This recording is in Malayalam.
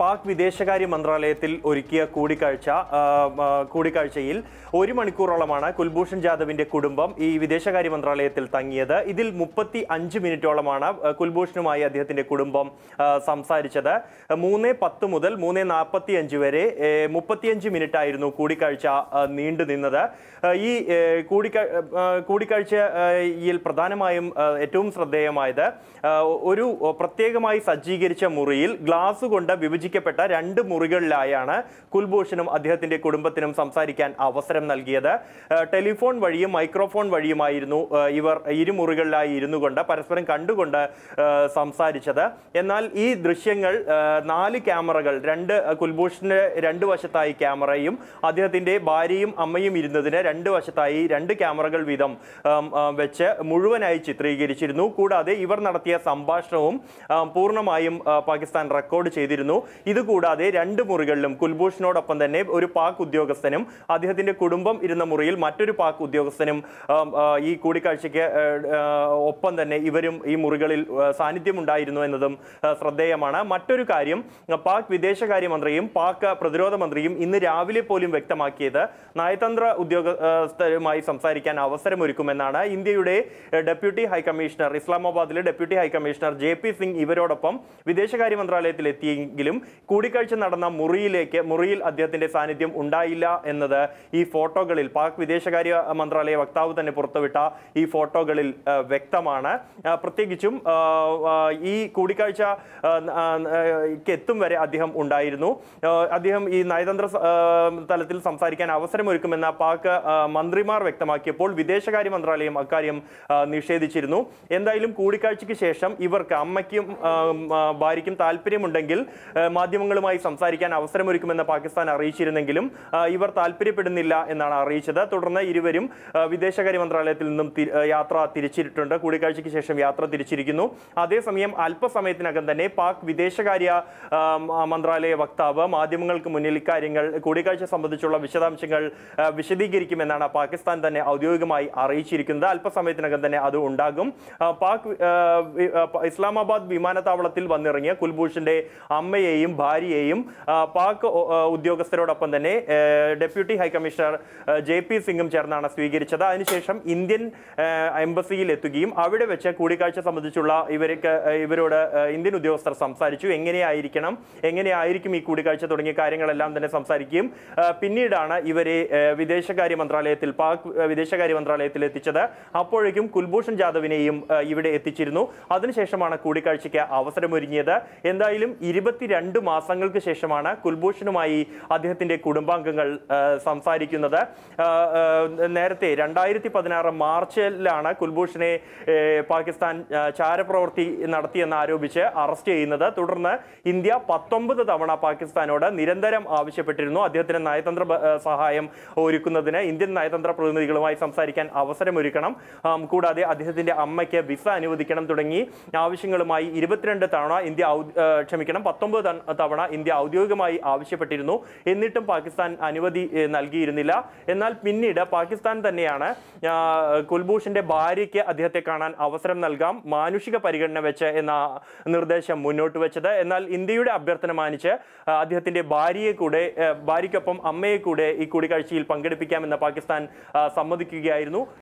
പാക് വിദേശകാര്യ മന്ത്രാലയത്തിൽ ഒരുക്കിയ കൂടിക്കാഴ്ച ആ, ആ, കൂടിക്കാഴ്ചയിൽ ഒരു മണിക്കൂറോളമാണ് കുൽഭൂഷൺ ജാദവിന്റെ കുടുംബം ഈ വിദേശകാര്യ മന്ത്രാലയത്തിൽ തങ്ങിയത് ഇതിൽ മുപ്പത്തി അഞ്ച് മിനിറ്റോളമാണ് ആ, കുൽഭൂഷണുമായി അദ്ദേഹത്തിന്റെ കുടുംബം ആ, സംസാരിച്ചത് മൂന്ന് പത്ത് മുതൽ മൂന്ന് നാൽപ്പത്തി അഞ്ച് വരെ ഏ, മുപ്പത്തിയഞ്ച് മിനിറ്റ് ആയിരുന്നു കൂടിക്കാഴ്ച ആ, നീണ്ടു നിന്നത് ആ, ഈ ഏ, കൂടിക്കാ ആ, കൂടിക്കാഴ്ചയിൽ പ്രധാനമായും ആ, ഏറ്റവും ശ്രദ്ധേയമായത് ആ, ഒരു പ്രത്യേകമായി സജ്ജീകരിച്ച മുറിയിൽ ഗ്ലാസ് കൊണ്ട് വിഭജിക്കപ്പെട്ട രണ്ട് മുറികളിലായാണ് കുൽഭൂഷണും അദ്ദേഹത്തിന്റെ കുടുംബത്തിനും സംസാരിക്കാൻ അവസരം നൽകിയത് ആ, ടെലിഫോൺ വഴിയും മൈക്രോഫോൺ വഴിയുമായിരുന്നു ആ, ഇവർ ഇരു മുറികളിലായി ഇരുന്നു കൊണ്ട് പരസ്പരം കണ്ടുകൊണ്ട് ആ, സംസാരിച്ചത് എന്നാൽ ഈ ദൃശ്യങ്ങൾ ആ, നാല് ക്യാമറകൾ രണ്ട് ആ, കുൽഭൂഷന്റെ രണ്ട് വശത്തായി ക്യാമറയും അദ്ദേഹത്തിന്റെ ഭാര്യയും അമ്മയും ഇരുന്നതിന് രണ്ട് വശത്തായി രണ്ട് ക്യാമറകൾ വീതം ആം, ആ, വെച്ച് മുഴുവനായി ചിത്രീകരിച്ചിരുന്നു കൂടാതെ ഇവർ നടത്തിയ സംഭാഷണവും ആ, പൂർണ്ണമായും ആ, പാകിസ്ഥാൻ റെക്കോർഡ് ചെയ്തിരുന്നു ഇതുകൂടാതെ രണ്ട് മുറികളിലും കുൽഭൂഷണോടൊപ്പം തന്നെ ഒരു പാക് ഉദ്യോഗസ്ഥനും അദ്ദേഹത്തിന്റെ കുടുംബം ഇരുന്ന മുറിയിൽ മറ്റൊരു പാക് ഉദ്യോഗസ്ഥനും ആം, ആ, ഈ കൂടിക്കാഴ്ചയ്ക്ക് ആ, ആ, ഒപ്പം തന്നെ ഇവരും ഈ മുറികളിൽ ആ, സാന്നിധ്യമുണ്ടായിരുന്നു എന്നതും ആ, ശ്രദ്ധേയമാണ് മറ്റൊരു കാര്യം ആ, പാക് വിദേശകാര്യമന്ത്രിയും പാക് പ്രതിരോധ മന്ത്രിയും ഇന്ന് രാവിലെ പോലും വ്യക്തമാക്കിയത് നയതന്ത്ര ഉദ്യോഗസ്ഥരുമായി സംസാരിക്കാൻ അവസരമൊരുക്കുമെന്നാണ് ഇന്ത്യയുടെ ഏഹ്, ഡെപ്യൂട്ടി ഹൈക്കമ്മീഷണർ ഇസ്ലാമാബാദിലെ deputy high commissioner J P Singh ഇവരോടൊപ്പം വിദേശകാര്യ മന്ത്രാലയത്തിൽ എത്തിയെങ്കിലും കൂടിക്കാഴ്ച നടന്ന മുറിയിലേക്ക് മുറിയിൽ അദ്ദേഹത്തിന്റെ സാന്നിധ്യം ഉണ്ടായില്ല എന്നത് ഈ ഫോട്ടോകളിൽ പാക് വിദേശകാര്യ മന്ത്രാലയ വക്താവ് തന്നെ പുറത്തുവിട്ട ഈ ഫോട്ടോകളിൽ ആ, വ്യക്തമാണ് ആ, പ്രത്യേകിച്ചും ആ, ആ, ഈ കൂടിക്കാഴ്ച ആ, ആ, ക്ക് എത്തും വരെ അദ്ദേഹം ഉണ്ടായിരുന്നു ആ, അദ്ദേഹം ഈ നയതന്ത്ര സ- ആ, തലത്തിൽ സംസാരിക്കാൻ അവസരമൊരുക്കുമെന്ന പാക് ആ, മന്ത്രിമാർ വ്യക്തമാക്കിയപ്പോൾ വിദേശകാര്യ മന്ത്രാലയം അക്കാര്യം ആ, നിഷേധിച്ചിരുന്നു എന്തായാലും കൂടിക്കാഴ്ചയ്ക്ക് ശേഷം ഇവർക്ക് അമ്മയ്ക്കും ആ, ആ, ഭാര്യയ്ക്കും താല്പര്യമുണ്ടെങ്കിൽ ആ, മാധ്യമങ്ങളുമായി സംസാരിക്കാൻ അവസരമൊരുക്കുമെന്ന് പാകിസ്ഥാൻ അറിയിച്ചിരുന്നെങ്കിലും ആ, ഇവർ താല്പര്യപ്പെടുന്നില്ല എന്നാണ് അറിയിച്ചത് തുടർന്ന് ഇരുവരും ആ, വിദേശകാര്യ മന്ത്രാലയത്തിൽ നിന്നും തി- ആ, യാത്ര തിരിച്ചിട്ടുണ്ട് കൂടിക്കാഴ്ചയ്ക്ക് ശേഷം യാത്ര തിരിച്ചിരിക്കുന്നു അതേസമയം അല്പസമയത്തിനകം തന്നെ പാക് വിദേശകാര്യ ആ, മ- മന്ത്രാലയ വക്താവ് മാധ്യമങ്ങൾക്ക് മുന്നിൽ ഇക്കാര്യങ്ങൾ കൂടിക്കാഴ്ച സംബന്ധിച്ചുള്ള വിശദാംശങ്ങൾ ആ, വിശദീകരിക്കുമെന്നാണ് പാകിസ്ഥാൻ തന്നെ ഔദ്യോഗികമായി അറിയിച്ചിരിക്കുന്നത് അല്പസമയത്തിനകം തന്നെ അത് ഉണ്ടാകും ആ, പാക് ആ, വി- ആ, പ- ഇസ്ലാമാബാദ് വിമാനത്താവളത്തിൽ വന്നിറങ്ങിയ കുൽഭൂഷന്റെ അമ്മയെയും ഭാര്യയെയും ആ, പാക് ഒ- ആ, ഉദ്യോഗസ്ഥരോടൊപ്പം തന്നെ ആ, ഡെപ്യൂട്ടി ഹൈക്കമ്മീഷണർ ആ, ജെ പി സിംഗും ചേർന്നാണ് സ്വീകരിച്ചത് അതിനുശേഷം ഇന്ത്യൻ ആ, എംബസിയിൽ എത്തുകയും അവിടെ വെച്ച് കൂടിക്കാഴ്ച സംബന്ധിച്ചുള്ള ഇവർക്ക് ആ, ഇവരോട് ആ, ഇന്ത്യൻ ഉദ്യോഗസ്ഥർ സംസാരിച്ചു എങ്ങനെയായിരിക്കണം എങ്ങനെയായിരിക്കും ഈ കൂടിക്കാഴ്ച തുടങ്ങിയ കാര്യങ്ങളെല്ലാം തന്നെ സംസാരിക്കുകയും ആ, പിന്നീടാണ് ഇവരെ ആ, വിദേശകാര്യ മന്ത്രാലയത്തിൽ പാക് ആ, വിദേശകാര്യ മന്ത്രാലയത്തിൽ എത്തിച്ചത് അപ്പോഴേക്കും കുൽഭൂഷൺ ജാദവിനെയും ആ, ഇവിടെ എത്തിച്ചിരുന്നു അതിനുശേഷമാണ് കൂടിക്കാഴ്ചയ്ക്ക് അവസരമൊരുങ്ങിയത് എന്തായാലും ഇരുപത്തിരണ്ട് മാസങ്ങൾക്ക് ശേഷമാണ് കുൽഭൂഷണുമായി അദ്ദേഹത്തിന്റെ കുടുംബാംഗങ്ങൾ ആ, സംസാരിക്കുന്നത് ആ, ആ, നേരത്തെ രണ്ടായിരത്തി പതിനാറ് മാർച്ചിലാണ് കുൽഭൂഷനെ ഏ, പാകിസ്ഥാൻ ആ, ചാരപ്രവൃത്തി നടത്തിയെന്ന് ആരോപിച്ച് അറസ്റ്റ് ചെയ്യുന്നത് തുടർന്ന് ഇന്ത്യ പത്തൊമ്പത് തവണ പാകിസ്ഥാനോട് നിരന്തരം ആവശ്യപ്പെട്ടിരുന്നു അദ്ദേഹത്തിന് നയതന്ത്ര ബ- ആ, സഹായം ഒരുക്കുന്നതിന് ഇന്ത്യൻ നയതന്ത്ര പ്രതിനിധികളുമായി സംസാരിക്കാൻ അവസരമൊരുക്കണം ആം, കൂടാതെ അദ്ദേഹത്തിന്റെ അമ്മയ്ക്ക് വിസ അനുവദിക്കണം തുടങ്ങി ആവശ്യങ്ങളുമായി ഇരുപത്തിരണ്ട് തവണ ഇന്ത്യ ഔ- ആ, ക്ഷമിക്കണം പത്തൊമ്പത് ത- തവണ ഇന്ത്യ ഔദ്യോഗികമായി ആവശ്യപ്പെട്ടിരുന്നു എന്നിട്ടും പാകിസ്ഥാൻ അനുമതി ഏ, നൽകിയിരുന്നില്ല എന്നാൽ പിന്നീട് പാകിസ്ഥാൻ തന്നെയാണ് ആ, കുൽഭൂഷന്റെ ഭാര്യയ്ക്ക് അദ്ദേഹത്തെ കാണാൻ അവസരം നൽകാം മാനുഷിക പരിഗണന വെച്ച് എന്ന നിർദ്ദേശം മുന്നോട്ട് വെച്ചത് എന്നാൽ ഇന്ത്യയുടെ അഭ്യർത്ഥന മാനിച്ച് ആ, അദ്ദേഹത്തിന്റെ ഭാര്യയെ കൂടെ ആ, ഭാര്യയ്ക്കൊപ്പം അമ്മയെ കൂടെ ഈ കൂടിക്കാഴ്ചയിൽ പങ്കെടുപ്പിക്കാമെന്ന് പാകിസ്ഥാൻ ആ, സമ്മതിക്കുകയായിരുന്നു